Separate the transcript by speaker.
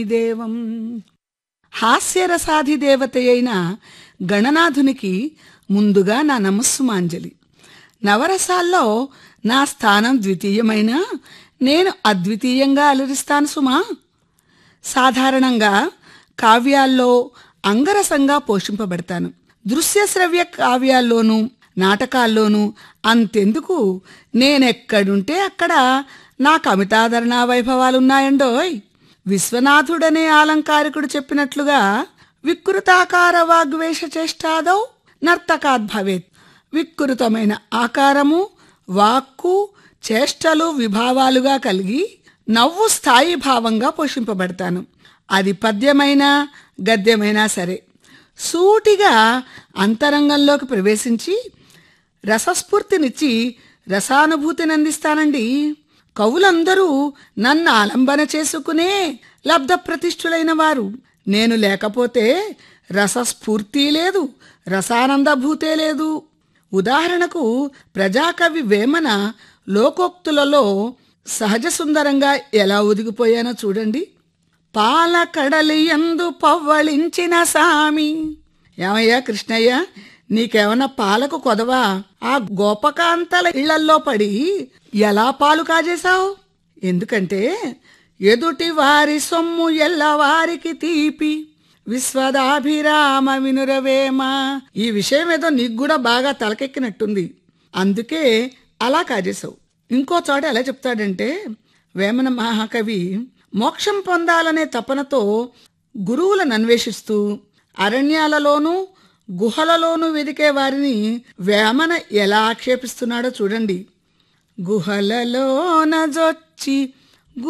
Speaker 1: దేవం హాస్యరసాధి దేవత అయిన గణనాథునికి ముందుగా నా నమస్సుమాంజలి నవరసాల్లో నా స్థానం ద్వితీయమైన నేను అద్వితీయంగా అలరిస్తాను సుమా సాధారణంగా కావ్యాల్లో అంగరసంగా పోషింపబడతాను దృశ్య శ్రవ్య కావ్యాల్లోనూ నాటకాల్లోనూ అంతెందుకు నేనెక్కడుంటే అక్కడ నాకు అమితాదరణ వైభవాలున్నాయండోయ్ విశ్వనాథుడనే ఆలంకారికుడు చెప్పినట్లుగా వికృతాకార వాగ్వేష చేష్టాదౌ నర్తకాద్ భవేత్ వికృతమైన ఆకారము వాక్కు చేష్టలు విభావాలుగా కలిగి నవ్వు స్థాయి భావంగా పోషింపబడతాను అది పద్యమైనా గద్యమైనా సరే సూటిగా అంతరంగంలోకి ప్రవేశించి రసస్ఫూర్తినిచ్చి రసానుభూతిని అందిస్తానండి కవులందరూ నన్ను ఆలంబన చేసుకునే లబ్ధ ప్రతిష్ఠులైన వారు నేను లేకపోతే రసస్ఫూర్తి లేదు రసానందభూతే లేదు ఉదాహరణకు ప్రజాకవి వేమన లోకోక్తులలో సహజ సుందరంగా ఎలా ఒదిగిపోయానో చూడండి పాలకడలి ఎందు పవ్వళించిన సామి ఏమయ్యా కృష్ణయ్య నీకేమన్నా పాలకు కొదవా ఆ గోపకాంతల ఇళ్లల్లో పడి ఎలా పాలు కాజేశావు ఎందుకంటే ఎదుటి వారి సొమ్ము ఎల్ల వారికి తీపి విశ్వదాభిరామ వినురవేమ ఈ విషయం ఏదో నీకు కూడా బాగా తలకెక్కినట్టుంది అందుకే అలా కాజేశావు ఇంకో చోట ఎలా చెప్తాడంటే వేమన మహాకవి మోక్షం పొందాలనే తపనతో గురువులను అన్వేషిస్తూ అరణ్యాలలోనూ గుహలలోనూ వెదికే వారిని వేమన ఎలా ఆక్షేపిస్తున్నాడో చూడండి గుహలలోన జొచ్చి